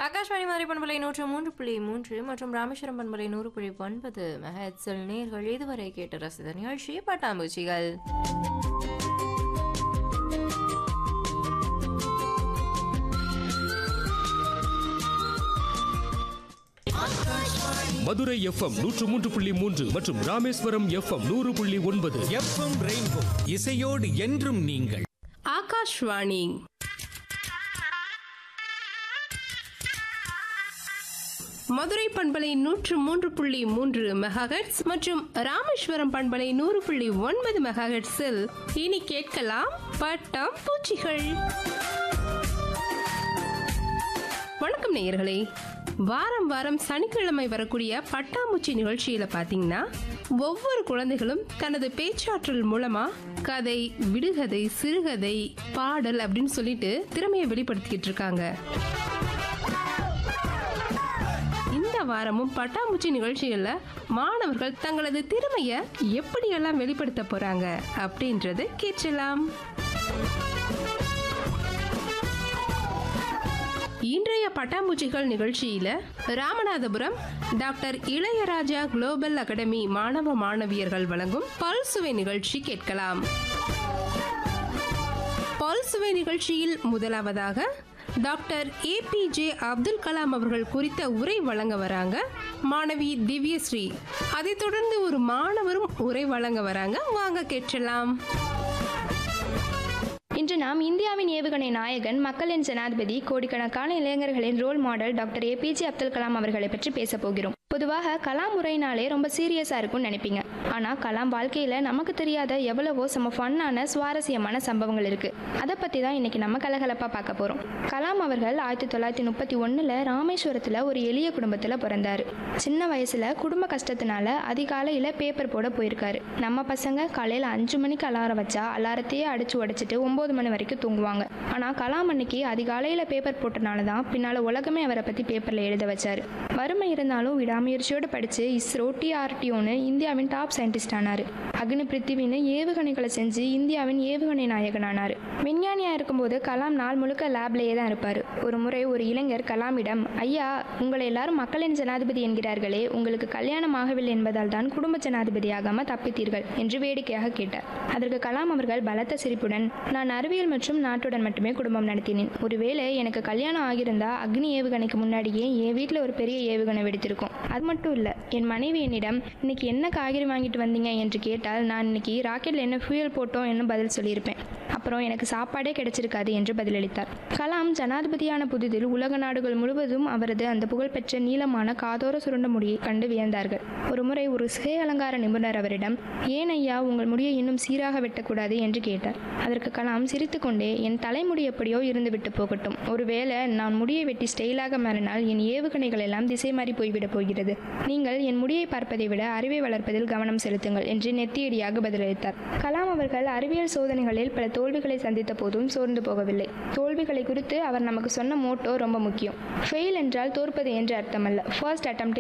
ஆகாஷ்வாணி மதுரை பண்பலை நூற்று மூன்று புள்ளி மூன்று மற்றும் ராமேஸ்வரம் பண்பலை நூறு புள்ளி ஒன்பது மெஹட்ஸில் நேர்கள் இதுவரை கேட்ட ரசித நிகழ்ச்சி பட்டாம்பூச்சிகள் மதுரை எஃப்எம் நூற்று மூன்று புள்ளி மூன்று மற்றும் ராமேஸ்வரம் எஃப்எம் நூறு புள்ளி ஒன்பது எஃப்எம் ரெயின்போ இசையோடு என்றும் நீங்கள் ஆகாஷ்வாணி மதுரை பண்பலை நூற்று மூன்று புள்ளி மூன்று மெகாஹெட்ஸ் மற்றும் ராமேஸ்வரம் பண்பலை நூறு புள்ளி ஒன்பது மெகாஹெட்ஸில் இனி கேட்கலாம் பட்டம் பூச்சிகள் வணக்கம் நேயர்களே வாரம் வாரம் சனிக்கிழமை வரக்கூடிய பட்டாம்பூச்சி நிகழ்ச்சியில பாத்தீங்கன்னா ஒவ்வொரு குழந்தைகளும் தனது பேச்சாற்றல் மூலமா கதை விடுகதை சிறுகதை பாடல் அப்படின்னு சொல்லிட்டு திறமையை வெளிப்படுத்திக்கிட்டு இருக்காங்க இந்த வாரமும் பட்டாம்பூச்சி நிகழ்ச்சிகள்ல மாணவர்கள் தங்களது திறமைய எப்படியெல்லாம் வெளிப்படுத்த போறாங்க அப்படின்றத கேட்கலாம் இன்றைய பட்டாம்பூச்சிகள் நிகழ்ச்சியில Ramanathapuram doctor Ilaiyaraaja global academy மாணவ மாணவியர்கள் வழங்கும் பல்சுவை நிகழ்ச்சி கேட்கலாம் பல்சுவை நிகழ்ச்சியில் முதலாவதாக டாக்டர் ஏபிஜே அப்துல் கலாம் அவர்கள் குறித்த உரை வழங்க வராங்க மாணவி திவ்யஸ்ரீ அதைத் தொடர்ந்து ஒரு மாணவரும் உரை வழங்க வராங்க வாங்க கேட்கலாம் இன்று நாம் இந்தியாவின் ஏவுகணை நாயகன் மக்களின் ஜனாதிபதி கோடிக்கணக்கான இளைஞர்களின் role model doctor APJ Abdul Kalam அவர்களை பற்றி பேச போகிறோம் பொதுவாக கலாம் உரையினாலே ரொம்ப சீரியஸாக இருக்கும்னு நினைப்பீங்க ஆனால் கலாம் வாழ்க்கையில் நமக்கு தெரியாத எவ்வளவோ செம ஃபன்னான சுவாரஸ்யமான சம்பவங்கள் இருக்குது அதை பற்றி தான் இன்றைக்கி நம்ம கலகலப்பாக பார்க்க போகிறோம் கலாம் அவர்கள் ஆயிரத்தி தொள்ளாயிரத்தி முப்பத்தி ஒன்றில் ராமேஸ்வரத்தில் ஒரு எளிய குடும்பத்தில் பிறந்தார் சின்ன வயசில் குடும்ப கஷ்டத்தினால அதிகாலையில் பேப்பர் போட போயிருக்காரு நம்ம பசங்க காலையில் அஞ்சு மணிக்கு அலாரம் வச்சா அலாரத்தையே அடிச்சு உடைச்சிட்டு ஒம்பது மணி வரைக்கும் தூங்குவாங்க ஆனால் கலாம் அன்னைக்கு அதிகாலையில் பேப்பர் போட்டனால தான் பின்னால் உலகமே அவரை பற்றி பேப்பரில் எழுத வச்சார் வறுமை இருந்தாலும் விடாமுயற்சியோடு படித்து இஸ்ரோ டிஆர்டிஓன்னு இந்தியாவின் டாப் சயின்டிஸ்ட் ஆனார் அக்னி பிருத்திவின்னு ஏவுகணைகளை செஞ்சு இந்தியாவின் ஏவுகணை நாயகன் ஆனார் விஞ்ஞானியாக இருக்கும்போது கலாம் நாள் முழுக்க லேப்லேயே தான் இருப்பார் ஒரு முறை ஒரு இளைஞர் கலாமிடம் ஐயா உங்களை எல்லாரும் மக்களின் ஜனாதிபதி என்கிறார்களே உங்களுக்கு கல்யாணம் ஆகவில்லை என்பதால் தான் குடும்ப ஜனாதிபதியாகாமல் தப்பித்தீர்கள் என்று வேடிக்கையாக கேட்டார் அதற்கு கலாம் அவர்கள் பலத்த சிரிப்புடன் நான் அறிவியல் மற்றும் நாட்டுடன் மட்டுமே குடும்பம் நடத்தினேன் ஒருவேளை எனக்கு கல்யாணம் ஆகியிருந்தா அக்னி ஏவுகணைக்கு முன்னாடியே என் வீட்டில் ஒரு பெரிய ஏவுகணை வெடித்திருக்கும் அது மட்டும் இல்லை என் மனைவி என்னிடம் இன்னைக்கு என்ன காய்கறி வாங்கிட்டு வந்தீங்க என்று கேட்டால் நான் இன்னைக்கு ராக்கெட்டில் என்ன ஃபியூயல் போட்டோம் என்று பதில் சொல்லியிருப்பேன் அப்புறம் எனக்கு சாப்பாடே கிடைச்சிருக்காது என்று பதிலளித்தார் கலாம் ஜனாதிபதியான புதிதில் உலக நாடுகள் முழுவதும் அவரது அந்த புகழ்பெற்ற நீளமான காதோர சுருண்ட முடியை கண்டு வியந்தார்கள் ஒரு முறை ஒரு சிகை அலங்கார நிபுணர் அவரிடம் ஏன் ஐயா உங்கள் முடியை இன்னும் சீராக வெட்டக்கூடாது என்று கேட்டார் அதற்கு கலாம் சிரித்துக்கொண்டே என் தலைமுடி எப்படியோ இருந்து விட்டு போகட்டும் ஒருவேளை நான் முடியை வெட்டி ஸ்டைலாக மாறினால் என் ஏவுகணைகள் எல்லாம் திசை மாறி போய்விடப் போகிறது நீங்கள் என் முடியை பார்ப்பதை விட அறிவை வளர்ப்பதில் கவனம் செலுத்துங்கள் என்று நெத்தியடியாக பதிலளித்தார் கலாம் அவர்கள் அறிவியல் சோதனைகளில் பல தோல்விகளை சந்தித்த போதும் சோர்ந்து போகவில்லை தோல்விகளை குறித்து அவர் நமக்கு சொன்ன மோட்டோ ரொம்ப முக்கியம் ஃபெயில் என்றால் தோற்பது என்று அர்த்தமல்ல ஃபர்ஸ்ட் அட்டம்